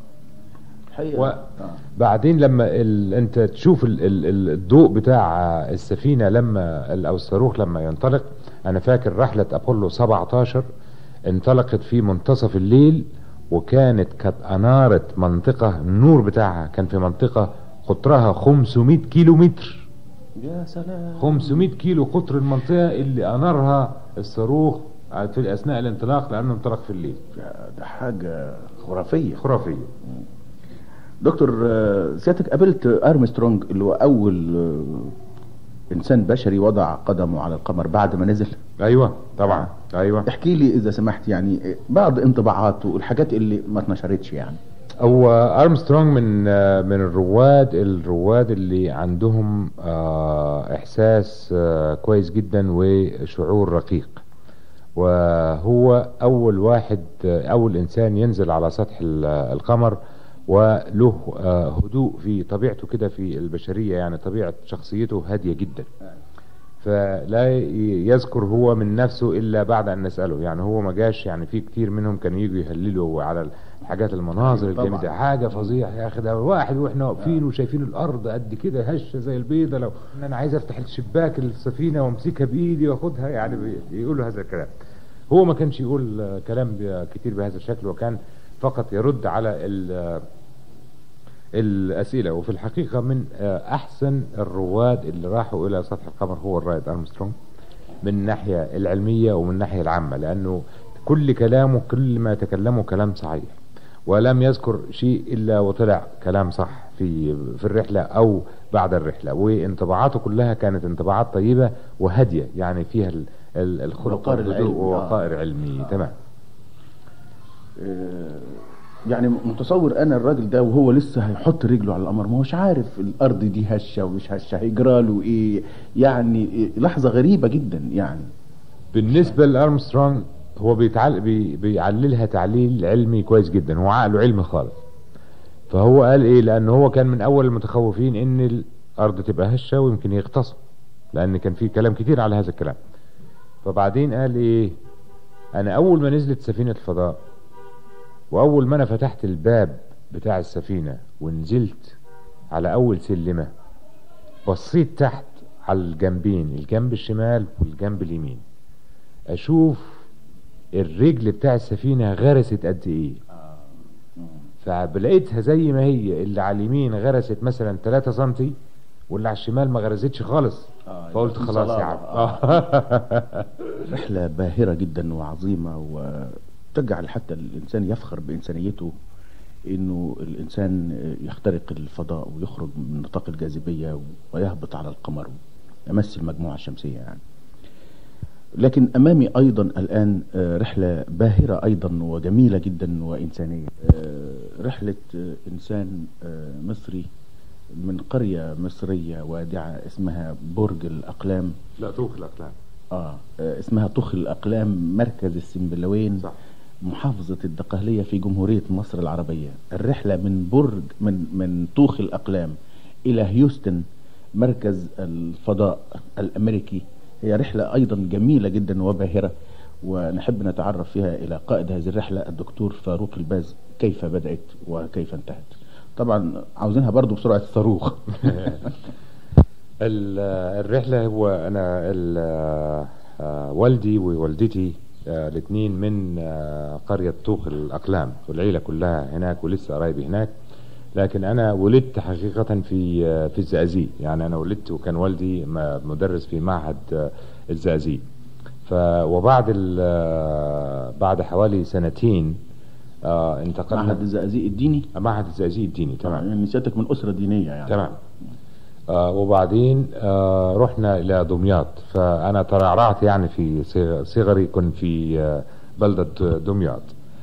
الحقيقه و- آه. بعدين لما ال... انت تشوف ال... ال... ال- الضوء بتاع السفينه لما ال- او الصاروخ لما ينطلق انا فاكر رحله ابولو 17 انطلقت في منتصف الليل وكانت قد انارت منطقه النور بتاعها كان في منطقه قطرها 500 كيلو متر يا سلام 500 كيلو قطر المنطقه اللي انارها الصاروخ في اثناء الانطلاق لانه انطلق في الليل ده حاجه خرافيه خرافيه دكتور آه، سيادتك قابلت ارمسترونج اللي هو اول آه، انسان بشري وضع قدمه على القمر بعد ما نزل ايوه طبعا ايوه احكي لي اذا سمحت يعني بعض انطباعاته والحاجات اللي ما اتنشرتش يعني هو ارمسترونج من آه، من الرواد الرواد اللي عندهم آه، احساس آه، كويس جدا وشعور رقيق وهو اول واحد آه، اول انسان ينزل على سطح ال- القمر وله آه، هدوء في طبيعته كده في البشريه يعني طبيعه شخصيته هاديه جدا فلا ي- يذكر هو من نفسه الا بعد ان نساله يعني هو ما جاش يعني في كتير منهم كانوا يجوا يهللوا على الحاجات المناظر طبعاً. الجميله حاجه فظيعه يا اخي ده واحد واحنا واقفين وشايفين الارض قد كده هشه زي البيضه لو ان انا عايز افتح الشباك السفينه وامسكها بايدي واخدها يعني بي- يقولوا هذا الكلام هو ما كانش يقول آه، كلام ب- كتير بهذا الشكل وكان فقط يرد على ال- الأسئلة وفي الحقيقة من آه، أحسن الرواد اللي راحوا إلى سطح القمر هو الرائد أرمسترونج من الناحية العلمية ومن الناحية العامة لأنه كل كلامه كل ما تكلمه كلام صحيح ولم يذكر شيء إلا وطلع كلام صح في في الرحلة أو بعد الرحلة وانطباعاته كلها كانت انطباعات طيبة وهادية يعني فيها ال- ال- الخلق وقار والهدوء العلمي، آه. ووقائر علمي تمام آه، يعني متصور انا الراجل ده وهو لسه هيحط رجله على القمر ما هوش عارف الارض دي هشه ومش هشه هيجرى له ايه يعني إيه لحظه غريبه جدا يعني بالنسبة لأرمسترونج هو بيتعل... بي... بيعللها تعليل علمي كويس جدا هو عقله علمي خالص فهو قال ايه لان هو كان من اول المتخوفين ان الارض تبقى هشة ويمكن يغتصب لان كان في كلام كتير على هذا الكلام فبعدين قال ايه انا اول ما نزلت سفينة الفضاء واول ما انا فتحت الباب بتاع السفينة ونزلت على اول سلمة بصيت تحت على الجنبين الجنب الشمال والجنب اليمين اشوف الرجل بتاع السفينة غرست قد ايه فلقيتها زي ما هي اللي على اليمين غرست مثلا 3 سنتي واللي على الشمال ما غرزتش خالص آه، فقلت يبقى في خلاص يا صلابة. عم آه. رحله باهره جدا وعظيمه وتجعل حتى الانسان يفخر بانسانيته انه الانسان يخترق الفضاء ويخرج من نطاق الجاذبيه ويهبط على القمر ويمس المجموعه الشمسيه يعني لكن امامي ايضا الان آه، رحله باهره ايضا وجميله جدا وانسانيه آه، رحله آه، انسان آه، مصري من قريه مصريه وادعه اسمها برج الاقلام لا توخ الاقلام اه آه، اسمها طخ الأقلام مركز السنبلاوين صح. محافظة الدقهلية في جمهورية مصر العربية الرحلة من برج من من طوخ الأقلام إلى هيوستن مركز الفضاء الأمريكي هي رحلة أيضا جميلة جدا وباهرة ونحب نتعرف فيها إلى قائد هذه الرحلة الدكتور فاروق الباز كيف بدأت وكيف انتهت طبعا عاوزينها برضو بسرعة الصاروخ ال- الرحلة هو أنا ال- آه، والدي ووالدتي الاثنين من آه، قرية طوخ الأقلام والعيلة كلها هناك ولسه قرايبي هناك لكن أنا ولدت حقيقة في آه، في الزقازيق يعني أنا ولدت وكان والدي م- مدرس في معهد آه، الزقازيق ف وبعد ال- آه، بعد حوالي سنتين آه، انتقلنا معهد الزقازيق الديني معهد الزقازيق الديني تمام تمام يعني سيادتك من أسرة دينية يعني تمام آه وبعدين آه رحنا الى دمياط فانا ترعرعت يعني في صغ- صغري كنت في آه بلدة دمياط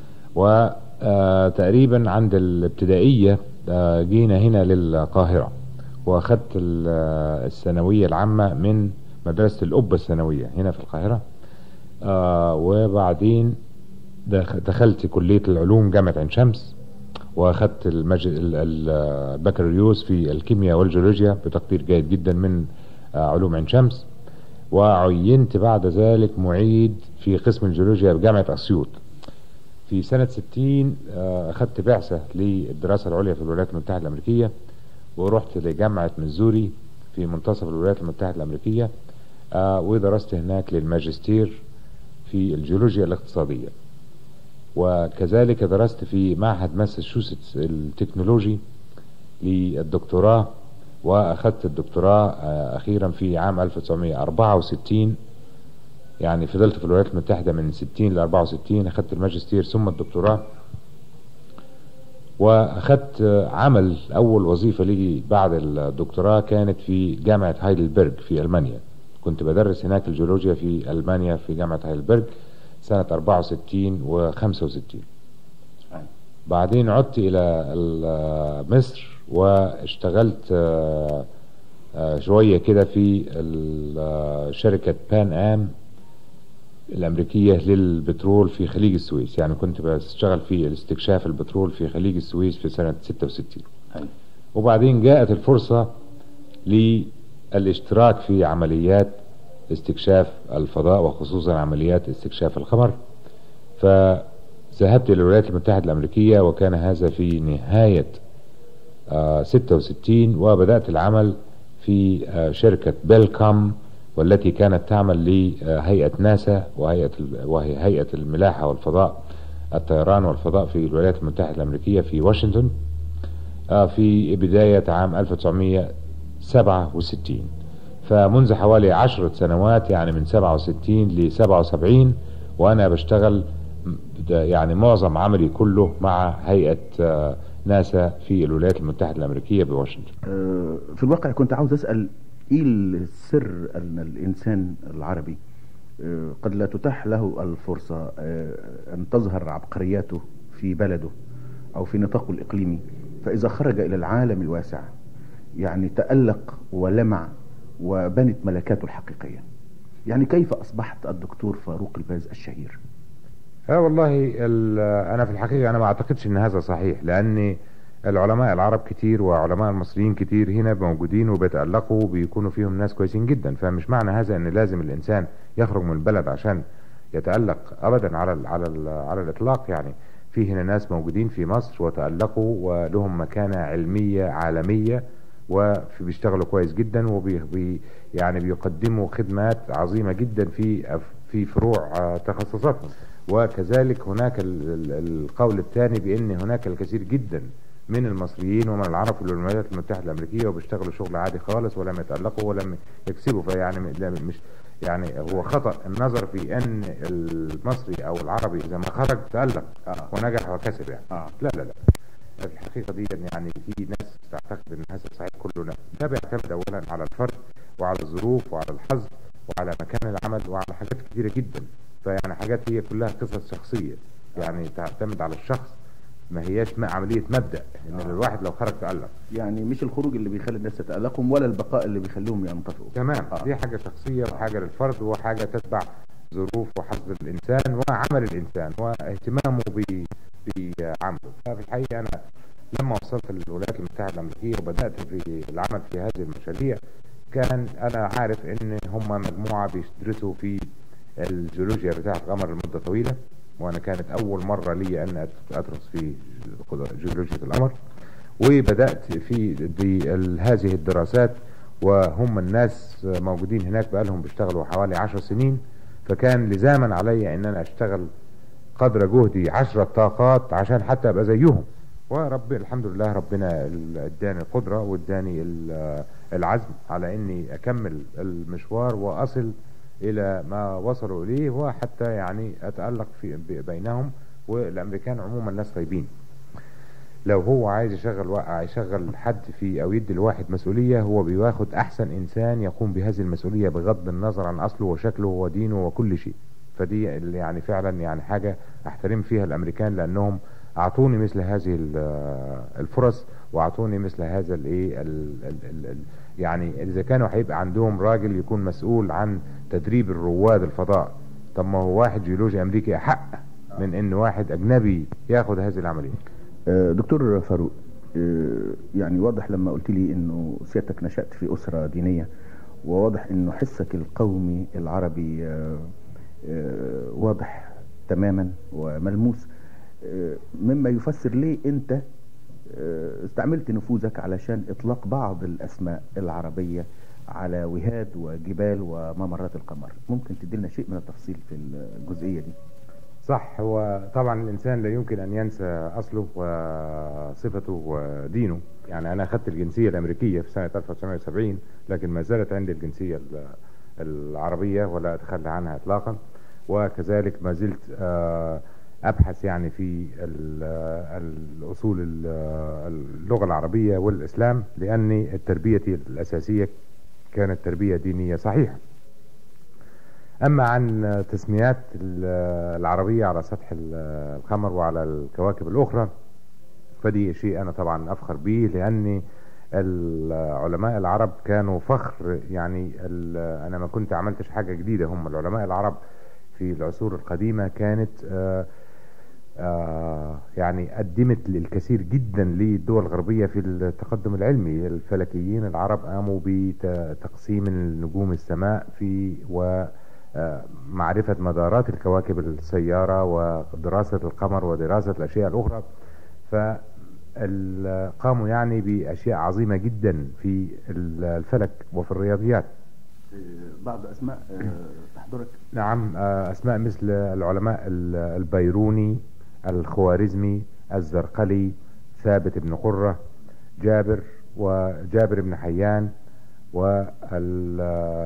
وتقريبا عند الابتدائية آه جينا هنا للقاهرة واخدت ال- آه، الثانوية العامة من مدرسة القبة الثانوية هنا في القاهرة آه وبعدين دخ- دخلت كلية العلوم جامعة عين شمس واخدت المج... ال- ال- البكالوريوس في الكيمياء والجيولوجيا بتقدير جيد جدا من آه، علوم عين شمس وعينت بعد ذلك معيد في قسم الجيولوجيا بجامعة أسيوط في سنة 60 آه، أخدت بعثة للدراسة العليا في الولايات المتحدة الأمريكية ورحت لجامعة ميزوري في منتصف الولايات المتحدة الأمريكية آه، ودرست هناك للماجستير في الجيولوجيا الاقتصادية وكذلك درست في معهد ماساتشوستس التكنولوجي للدكتوراه واخذت الدكتوراه آه، اخيرا في عام 1964 يعني فضلت في الولايات المتحدة من 60 ل 64 اخذت الماجستير ثم الدكتوراه واخذت آه، عمل اول وظيفة لي بعد الدكتوراه كانت في جامعة هايدلبرج في المانيا كنت بدرس هناك الجيولوجيا في المانيا في جامعة هايدلبرج سنة 64 و 65 بعدين عدت إلى ال- مصر واشتغلت آه، آه، شوية كده في ال- آه، شركة بان آم الأمريكية للبترول في خليج السويس يعني كنت بشتغل في الاستكشاف البترول في خليج السويس في سنة 66 أيوة. وبعدين جاءت الفرصة للاشتراك في عمليات استكشاف الفضاء وخصوصا عمليات استكشاف القمر فذهبت إلى الولايات المتحدة الأمريكية وكان هذا في نهاية آه، 66 وبدأت العمل في آه، شركة بيلكام والتي كانت تعمل لهيئة ناسا وهيئة ال- وهي هيئة الملاحة والفضاء الطيران والفضاء في الولايات المتحدة الأمريكية في واشنطن آه، في بداية عام 1967 فمنذ حوالي عشرة سنوات يعني من 67 ل 77 وأنا بشتغل م- ده يعني معظم عملي كله مع هيئة آه، ناسا في الولايات المتحدة الأمريكية بواشنطن آه، في الواقع كنت عاوز أسأل إيه السر أن الإنسان العربي آه، قد لا تتاح له الفرصة آه، أن تظهر عبقرياته في بلده أو في نطاقه الإقليمي فإذا خرج إلى العالم الواسع يعني تألق ولمع وبنت ملكاته الحقيقية يعني كيف أصبحت الدكتور فاروق الباز الشهير اه والله ال- انا في الحقيقه انا ما اعتقدش ان هذا صحيح لان العلماء العرب كتير وعلماء المصريين كتير هنا موجودين وبيتألقوا وبيكونوا فيهم ناس كويسين جدا فمش معنى هذا ان لازم الانسان يخرج من البلد عشان يتألق ابدا على ال على ال على الاطلاق يعني في هنا ناس موجودين في مصر وتألقوا ولهم مكانة علمية عالمية وبيشتغلوا كويس جدا وبي بي يعني بيقدموا خدمات عظيمة جدا في في فروع آه، تخصصاتهم وكذلك هناك ال- ال- القول الثاني بان هناك الكثير جدا من المصريين ومن العرب في الولايات المتحده الامريكيه وبيشتغلوا شغل عادي خالص ولم يتالقوا ولم يكسبوا فيعني م- لا مش يعني هو خطا النظر في ان المصري او العربي اذا ما خرج تالق آه. ونجح وكسب يعني آه. لا لا لا في الحقيقه دي يعني في ناس تعتقد ان هذا صحيح كله لا ده بيعتمد اولا على الفرد وعلى الظروف وعلى الحظ وعلى مكان العمل وعلى حاجات كتيره جدا فيعني حاجات هي كلها قصص شخصيه يعني تعتمد على الشخص ما هياش م- عمليه مبدا ان الواحد لو خرج تالق يعني مش الخروج اللي بيخلي الناس تتألقهم ولا البقاء اللي بيخليهم ينطفئوا تمام آه. دي حاجه شخصيه وحاجه للفرد وحاجه تتبع ظروف وحظ الانسان وعمل الانسان واهتمامه ب- بعمله ففي الحقيقه انا لما وصلت للولايات المتحده الامريكيه وبدات في العمل في هذه المشاريع كان انا عارف ان هم مجموعه بيدرسوا في الجيولوجيا بتاعه القمر لمده طويله وانا كانت اول مره لي ان أت- ادرس في جيولوجيا القمر وبدات في دي ال- هذه الدراسات وهم الناس موجودين هناك بقالهم بيشتغلوا حوالي عشر سنين فكان لزاما علي ان انا اشتغل قدر جهدي عشرة طاقات عشان حتى ابقى زيهم ورب الحمد لله ربنا ال- اداني القدرة واداني ال- العزم على اني اكمل المشوار واصل الى ما وصلوا اليه وحتى يعني اتألق في ب- بينهم والامريكان عموما ناس طيبين لو هو عايز يشغل وقع يشغل حد في او يدي الواحد مسؤوليه هو بياخد احسن انسان يقوم بهذه المسؤوليه بغض النظر عن اصله وشكله ودينه وكل شيء فدي اللي يعني فعلا يعني حاجه احترم فيها الامريكان لانهم اعطوني مثل هذه ال- الفرص واعطوني مثل هذا الايه ال- ال- ال- ال- يعني اذا كانوا هيبقى عندهم راجل يكون مسؤول عن تدريب الرواد الفضاء طب ما هو واحد جيولوجي امريكي احق من ان واحد اجنبي ياخد هذه العمليه آه، دكتور فاروق آه، يعني واضح لما قلت لي انه سيادتك نشأت في أسرة دينية وواضح انه حسك القومي العربي آه، آه، واضح تماما وملموس آه، مما يفسر ليه انت آه، استعملت نفوذك علشان اطلاق بعض الاسماء العربية على وهاد وجبال وممرات القمر ممكن تديلنا شيء من التفصيل في الجزئية دي صح هو طبعا الانسان لا يمكن ان ينسى اصله وصفته ودينه يعني انا اخذت الجنسيه الامريكيه في سنه 1970 لكن ما زالت عندي الجنسيه ال- العربيه ولا اتخلى عنها اطلاقا وكذلك ما زلت آه، ابحث يعني في ال- الاصول ال- اللغه العربيه والاسلام لاني تربيتي الاساسيه كانت تربيه دينيه صحيحه أما عن تسميات ال- العربية على سطح ال- القمر وعلى الكواكب الأخرى فدي شيء أنا طبعا أفخر به لأني العلماء العرب كانوا فخر يعني ال- أنا ما كنت عملتش حاجة جديدة هم العلماء العرب في العصور القديمة كانت آه آه يعني قدمت الكثير جدا للدول الغربية في التقدم العلمي الفلكيين العرب قاموا بتقسيم النجوم السماء في ومعرفة مدارات الكواكب السيارة ودراسة القمر ودراسة الأشياء الأخرى فقاموا يعني بأشياء عظيمة جدا في الفلك وفي الرياضيات بعض اسماء تحضرك نعم آه، أسماء مثل العلماء ال- البيروني الخوارزمي الزرقلي ثابت بن قرة جابر وجابر بن حيان وال آه،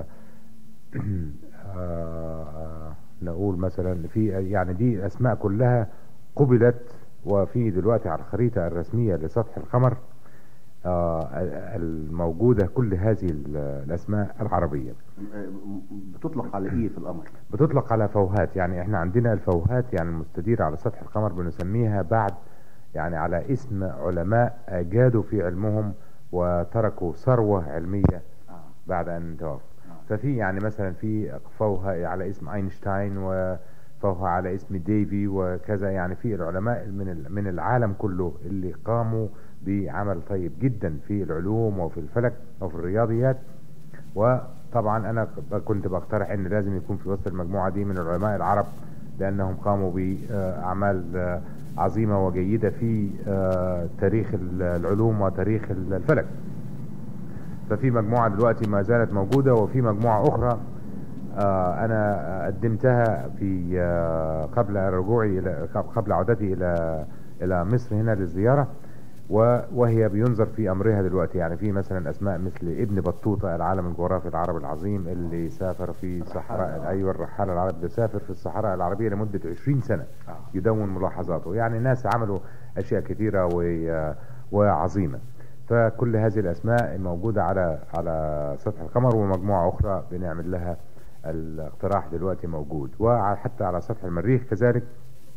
آه، نقول مثلا في يعني دي أسماء كلها قبلت وفي دلوقتي على الخريطة الرسمية لسطح القمر آه، الموجودة كل هذه ال- الأسماء العربية بتطلق على ايه في القمر بتطلق على فوهات يعني احنا عندنا الفوهات يعني المستديرة على سطح القمر بنسميها بعد يعني على اسم علماء اجادوا في علمهم وتركوا ثروة علمية بعد ان توفوا ففي يعني مثلا في فوهة على اسم اينشتاين وفوهة على اسم ديفي وكذا يعني في العلماء من ال- من العالم كله اللي قاموا بعمل طيب جدا في العلوم وفي الفلك وفي الرياضيات وطبعا انا كنت بقترح ان لازم يكون في وسط المجموعه دي من العلماء العرب لانهم قاموا باعمال آه، عظيمه وجيده في آه، تاريخ ال- العلوم وتاريخ ال- الفلك ففي مجموعه دلوقتي ما زالت موجوده وفي مجموعه اخرى آه، انا قدمتها في آه، قبل رجوعي الى قبل عودتي الى الى مصر هنا للزياره و- وهي بينظر في امرها دلوقتي يعني في مثلا اسماء مثل ابن بطوطه العالم الجغرافي العربي العظيم اللي سافر في صحراء ايوه الرحاله العربي اللي سافر في الصحراء العربيه لمده 20 سنه يدون ملاحظاته يعني ناس عملوا اشياء كثيره و- وعظيمه فكل هذه الاسماء موجوده على على سطح القمر ومجموعه اخرى بنعمل لها الاقتراح دلوقتي موجود وحتى على سطح المريخ كذلك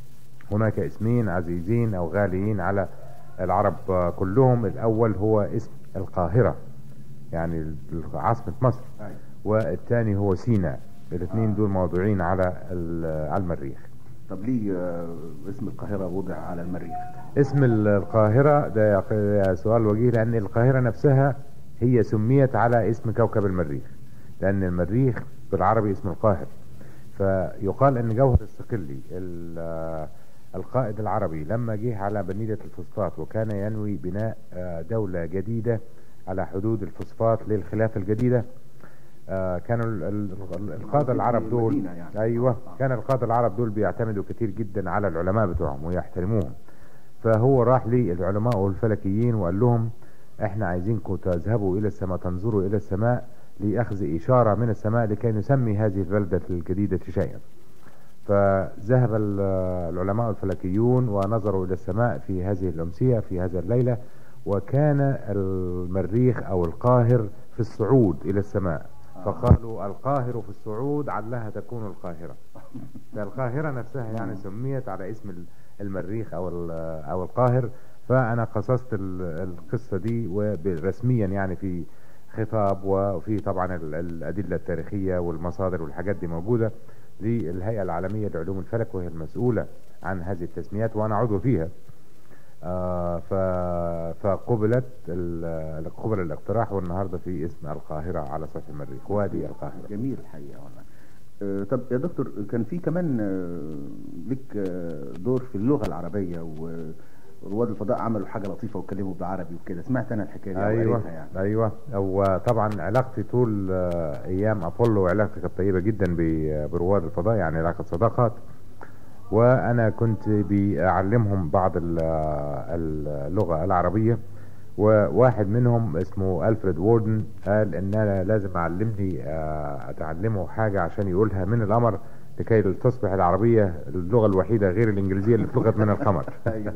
هناك اسمين عزيزين أو غاليين على العرب آه، كلهم الأول هو اسم القاهرة يعني ال- عاصمة مصر أيوة. والثاني هو سيناء الاثنين آه. دول موضوعين على ال- على المريخ طب ليه آه، اسم القاهرة وضع على المريخ اسم ال- القاهرة ده يق- يا سؤال وجيه لأن القاهرة نفسها هي سميت على اسم كوكب المريخ لأن المريخ بالعربي اسم القاهر فيقال أن جوهر الصقلي ال- القائد العربي لما جه على بنية الفوسفات وكان ينوي بناء آه، دولة جديدة على حدود الفوسفات للخلافة الجديدة آه، كانوا ال- ال- القادة العرب دول المدينة يعني. أيوة آه. كان القادة العرب دول بيعتمدوا كتير جدا على العلماء بتوعهم ويحترموهم فهو راح للعلماء والفلكيين وقال لهم احنا عايزينكم تذهبوا الى السماء تنظروا الى السماء لاخذ اشاره من السماء لكي نسمي هذه البلده الجديده شيئا فذهب ال- العلماء الفلكيون ونظروا الى السماء في هذه الامسيه في هذا الليله وكان المريخ او القاهر في الصعود الى السماء فقالوا القاهر في الصعود علها تكون القاهره فالقاهرة نفسها يعني سميت على اسم ال- المريخ أو ال- أو القاهر فأنا قصصت ال- القصة دي ورسميا يعني في خطاب وفي طبعا ال- الأدلة التاريخية والمصادر والحاجات دي موجودة للهيئة العالمية لعلوم الفلك وهي المسؤولة عن هذه التسميات وأنا عضو فيها آه ف- فقبلت ال- قبل الاقتراح والنهارده في اسم القاهرة على سطح المريخ وادي القاهرة جميل الحقيقة والله آه، طب يا دكتور كان في كمان آه، لك آه، دور في اللغة العربية ورواد الفضاء عملوا حاجة لطيفة واتكلموا بالعربي وكده سمعت أنا الحكاية دي أو ايوه قريتها يعني ايوه وطبعا علاقتي طول آه، ايام ابولو علاقتي كانت طيبه جدا ب- برواد الفضاء يعني علاقه صداقات وانا كنت بعلمهم بعض ال- اللغه العربيه وواحد منهم اسمه الفريد ووردن قال ان انا لازم اعلمني آه، اتعلمه حاجه عشان يقولها من القمر لكي تصبح العربيه اللغه الوحيده غير الانجليزيه اللي اتلغت من القمر أيوة.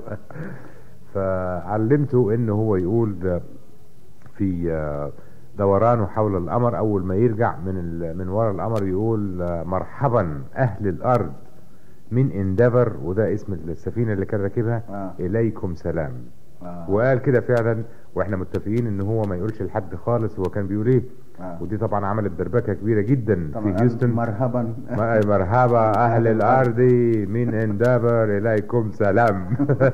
فعلمته انه هو يقول في آه، دورانه حول القمر اول ما يرجع من ال- من ورا القمر يقول آه، مرحبا اهل الارض من اندفر وده اسم السفينه اللي كان راكبها آه. اليكم سلام آه. وقال كده فعلا واحنا متفقين ان هو ما يقولش لحد خالص هو كان بيقول ايه آه. ودي طبعا عملت دربكه كبيره جدا طبعا في قال هيوستن مرحبا م- مرحبا اهل الارض من اندبر اليكم سلام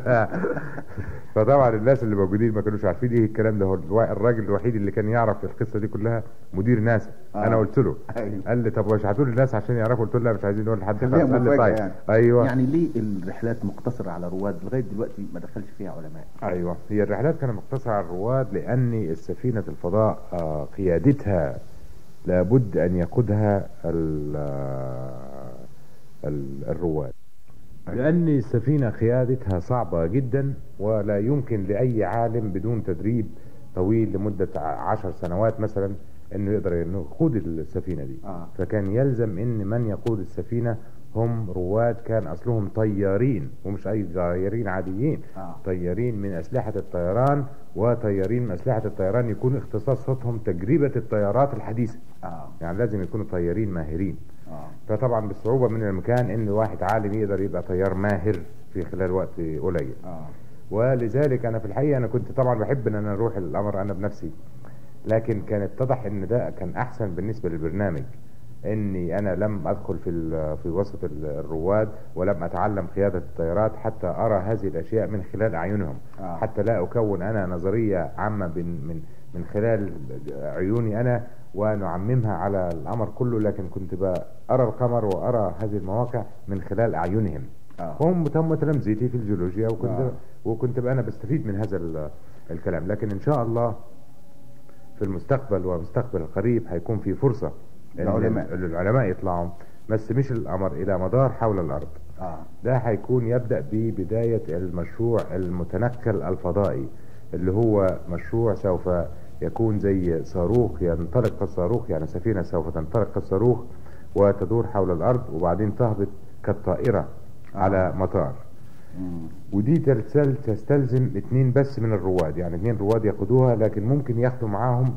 فطبعا الناس اللي موجودين ما كانوش عارفين ايه الكلام ده هو الوا- الراجل الوحيد اللي كان يعرف القصه دي كلها مدير ناسا آه. انا قلت له أيوة. قال لي طب مش هتقول للناس عشان يعرفوا قلت له لا مش عايزين نقول لحد خليها خالص. قال لي مفاجأة طيب يعني. ايوه يعني ليه الرحلات مقتصرة على رواد لغاية دلوقتي ما دخلش فيها علماء ايوه هي الرحلات كانت مقتصرة على الرواد لان السفينة الفضاء آه، قيادتها لابد ان يقودها ال- آه، ال- الرواد لان السفينة قيادتها صعبة جدا ولا يمكن لاي عالم بدون تدريب طويل لمدة ع- عشر سنوات مثلا انه يقدر انه يقود السفينة دي آه. فكان يلزم ان من يقود السفينة هم رواد كان اصلهم طيارين ومش اي طيارين عاديين آه. طيارين من اسلحة الطيران وطيارين من اسلحة الطيران يكون اختصاصاتهم تجربة الطيارات الحديثة اه يعني لازم يكونوا طيارين ماهرين اه فطبعا بالصعوبة من المكان ان واحد عالم يقدر يبقى طيار ماهر في خلال وقت قليل اه ولذلك انا في الحقيقه انا كنت طبعا بحب ان انا اروح القمر انا بنفسي لكن كان اتضح ان ده كان احسن بالنسبه للبرنامج اني انا لم ادخل في ال- في وسط ال- الرواد ولم اتعلم قياده الطيارات حتى ارى هذه الاشياء من خلال اعينهم آه. حتى لا اكون انا نظريه عامه من من من خلال عيوني انا ونعممها على القمر كله لكن كنت بقى ارى القمر وارى هذه المواقع من خلال اعينهم آه. هم تم تلامذتي في الجيولوجيا وكنت آه. وكنت بقى انا بستفيد من هذا ال- الكلام لكن ان شاء الله في المستقبل والمستقبل القريب هيكون في فرصة إن العلماء. ال- العلماء يطلعوا بس مش القمر الى مدار حول الارض اه ده هيكون يبدأ ببداية المشروع المتنقل الفضائي اللي هو مشروع سوف يكون زي صاروخ ينطلق كالصاروخ يعني سفينة سوف تنطلق كالصاروخ وتدور حول الأرض وبعدين تهبط كالطائرة على مطار مم. ودي ترسل تستلزم اتنين بس من الرواد يعني اتنين رواد يقودوها لكن ممكن ياخدوا معاهم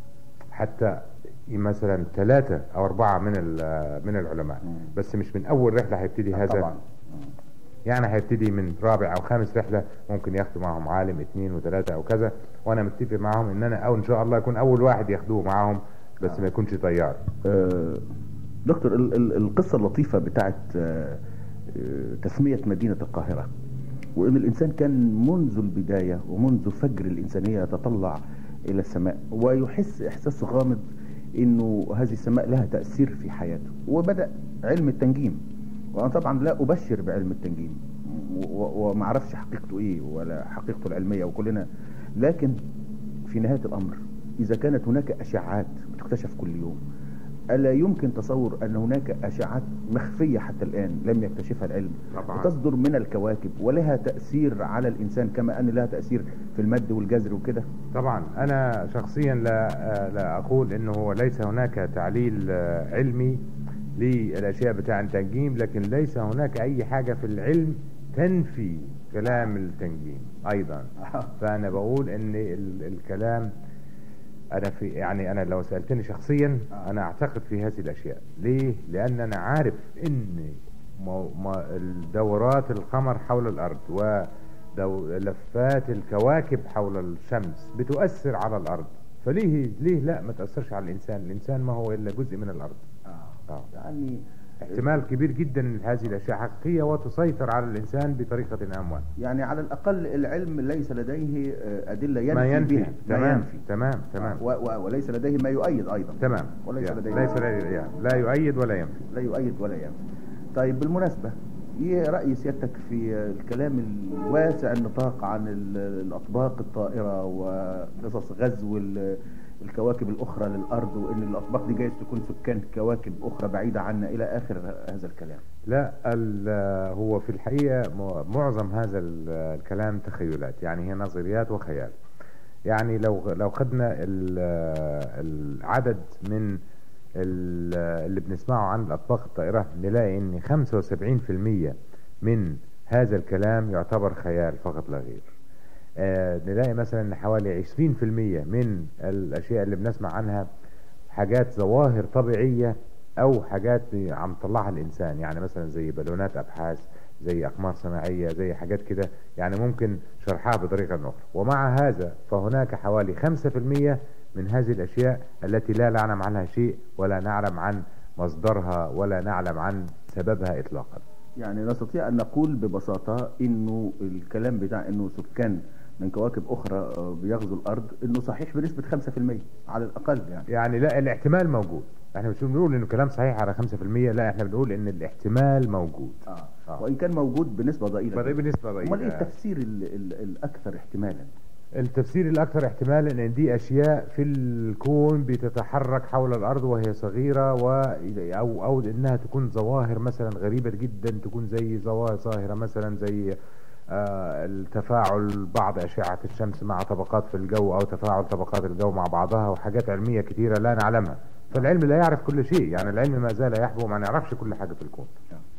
حتى مثلا ثلاثة او اربعة من ال- من العلماء مم. بس مش من اول رحلة هيبتدي آه، هذا طبعا مم. يعني هيبتدي من رابع او خامس رحله ممكن ياخدوا معهم عالم اثنين وثلاثه او كذا وانا متفق معاهم ان انا او ان شاء الله يكون اول واحد ياخدوه معاهم بس ما يكونش طيار آه، دكتور ال- ال- القصة اللطيفة بتاعت آه، آه، تسمية مدينة القاهرة وإن الإنسان كان منذ البداية ومنذ فجر الإنسانية يتطلع إلى السماء ويحس إحساس غامض إنه هذه السماء لها تأثير في حياته وبدأ علم التنجيم وأنا طبعا لا أبشر بعلم التنجيم و- و- وما أعرفش حقيقته إيه ولا حقيقته العلمية وكلنا لكن في نهاية الأمر إذا كانت هناك أشعات بتكتشف كل يوم ألا يمكن تصور أن هناك أشعات مخفية حتى الآن لم يكتشفها العلم طبعاً. وتصدر من الكواكب ولها تأثير على الإنسان كما أن لها تأثير في المد والجزر وكده طبعا انا شخصيا لا لا اقول انه هو ليس هناك تعليل آه، علمي للاشياء بتاع التنجيم لكن ليس هناك اي حاجه في العلم تنفي كلام التنجيم ايضا فانا بقول ان ال- الكلام انا في يعني انا لو سالتني شخصيا انا اعتقد في هذه الاشياء ليه لان انا عارف ان مو- ما- دورات القمر حول الارض ولفات الكواكب حول الشمس بتؤثر على الارض فليه ليه لا ما تاثرش على الانسان الانسان ما هو الا جزء من الارض آه. يعني احتمال كبير جدا ان هذه الاشياء حقيقيه وتسيطر على الانسان بطريقه او ما يعني على الأقل العلم ليس لديه آه، أدلة ينفي ما ينفي بها ما تمام ينفي تمام تمام و- و- وليس لديه ما يؤيد أيضا تمام وليس يعني لديه ليس لا, يعني لا يؤيد ولا ينفي لا يؤيد ولا ينفي طيب بالمناسبة ايه رأي سيادتك في الكلام الواسع النطاق عن ال- الأطباق الطائرة وقصص غزو ال- الكواكب الأخرى للأرض وإن الأطباق دي جايز تكون سكان كواكب أخرى بعيدة عنا إلى آخر هذا الكلام لا ال- هو في الحقيقة م- معظم هذا ال- الكلام تخيلات يعني هي نظريات وخيال يعني لو لو خدنا ال- العدد من ال- اللي بنسمعه عن الأطباق الطائرة نلاقي إن 75% من هذا الكلام يعتبر خيال فقط لا غير آه، نلاقي مثلا ان حوالي 20% من الاشياء اللي بنسمع عنها حاجات ظواهر طبيعية او حاجات عم طلعها الانسان يعني مثلا زي بالونات ابحاث زي اقمار صناعية زي حاجات كده يعني ممكن شرحها بطريقة اخرى ومع هذا فهناك حوالي 5% من هذه الاشياء التي لا نعلم عنها شيء ولا نعلم عن مصدرها ولا نعلم عن سببها اطلاقا يعني نستطيع أن نقول ببساطة إنه الكلام بتاع إنه سكان من كواكب أخرى آه، بيغزوا الأرض إنه صحيح بنسبة 5% على الأقل يعني يعني لا الاحتمال موجود احنا مش بنقول انه كلام صحيح على 5% لا احنا بنقول ان الاحتمال موجود آه. آه. وإن كان موجود بنسبة ضئيلة فده جداً. بنسبة ضئيلة. أمال إيه التفسير ال ال الأكثر احتمالا التفسير الاكثر احتمالا ان دي اشياء في الكون بتتحرك حول الارض وهي صغيره و او او انها تكون ظواهر مثلا غريبه جدا تكون زي ظواهر ظاهره مثلا زي آه، التفاعل بعض اشعه الشمس مع طبقات في الجو او تفاعل طبقات الجو مع بعضها وحاجات علميه كثيره لا نعلمها فالعلم لا يعرف كل شيء يعني العلم ما زال يحبو ما نعرفش كل حاجه في الكون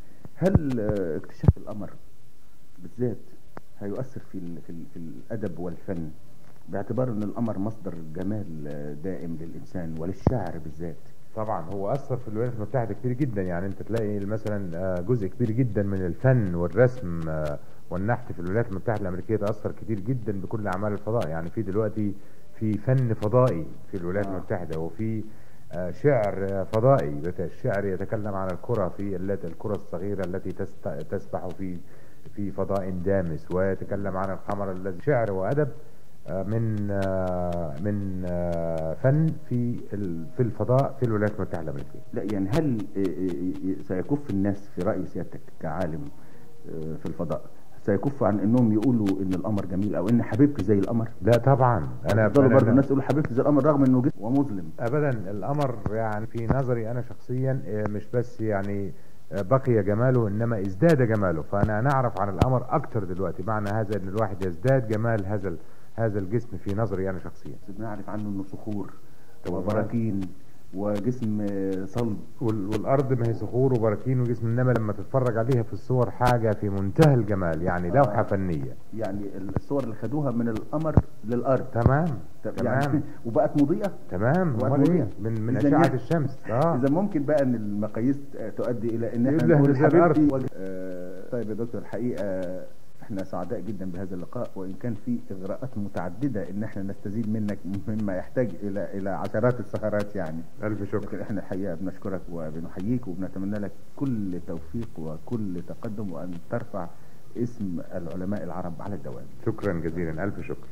هل آه، اكتشاف القمر بالذات هيؤثر في ال في, ال في الأدب والفن باعتبار أن القمر مصدر جمال آه، دائم للإنسان وللشاعر بالذات طبعا هو اثر في الولايات المتحده كتير جدا يعني انت تلاقي مثلا آه، جزء كبير جدا من الفن والرسم آه، والنحت في الولايات المتحده الامريكيه تاثر كتير جدا بكل اعمال الفضاء يعني في دلوقتي في فن فضائي في الولايات آه. المتحده وفي آه، شعر آه، فضائي بت- الشعر يتكلم عن الكره في التي الكره الصغيره التي تست- تسبح في في فضاء دامس ويتكلم عن القمر الذي شعر وادب آه، من آه، من آه، فن في ال- في الفضاء في الولايات المتحده الامريكيه لا يعني هل آه، آه، سيكف الناس في رأي سيادتك كعالم آه، في الفضاء سيكف عن انهم يقولوا ان القمر جميل او ان حبيبتي زي القمر لا طبعا انا يفضلوا أنا- برضه الناس يقولوا حبيبتي زي القمر رغم انه جسم ومظلم ابدا القمر يعني في نظري انا شخصيا آه، مش بس يعني آه، بقي جماله انما ازداد جماله فانا نعرف عن القمر اكتر دلوقتي معنى هذا ان الواحد يزداد جمال هذا ال- هذا الجسم في نظري انا شخصيا بنعرف عنه انه صخور طبعاً. وبراكين وجسم آه، صلب وال- والارض ما هي صخور وبراكين وجسم انما لما تتفرج عليها في الصور حاجه في منتهى الجمال يعني لوحه آه. فنيه يعني الصور اللي خدوها من القمر للارض تمام طب تمام يعني وبقت مضيئه تمام وقت امال ايه مضيع. من من إذا اشعه يعني- الشمس اه اذا ممكن بقى ان المقاييس آه، تؤدي الى ان احنا يبلغ نقول بزي الأرض. حبيبتي وج- آه، طيب طيب يا دكتور الحقيقة احنا سعداء جدا بهذا اللقاء وان كان في اغراءات متعددة ان احنا نستزيد منك مما يحتاج الى الى عشرات السهرات يعني الف لكن شكر احنا الحقيقة بنشكرك وبنحييك وبنتمنى لك كل توفيق وكل تقدم وان ترفع اسم العلماء العرب على الدوام شكرا جزيلا الف شكر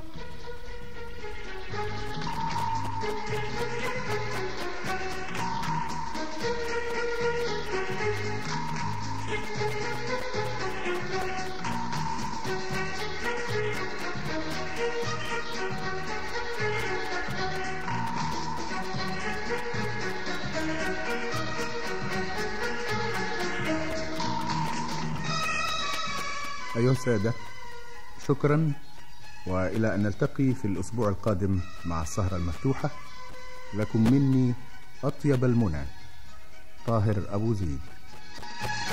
أيها السادة شكرا وإلى أن نلتقي في الأسبوع القادم مع السهرة المفتوحة لكم مني أطيب المنى طاهر أبو زيد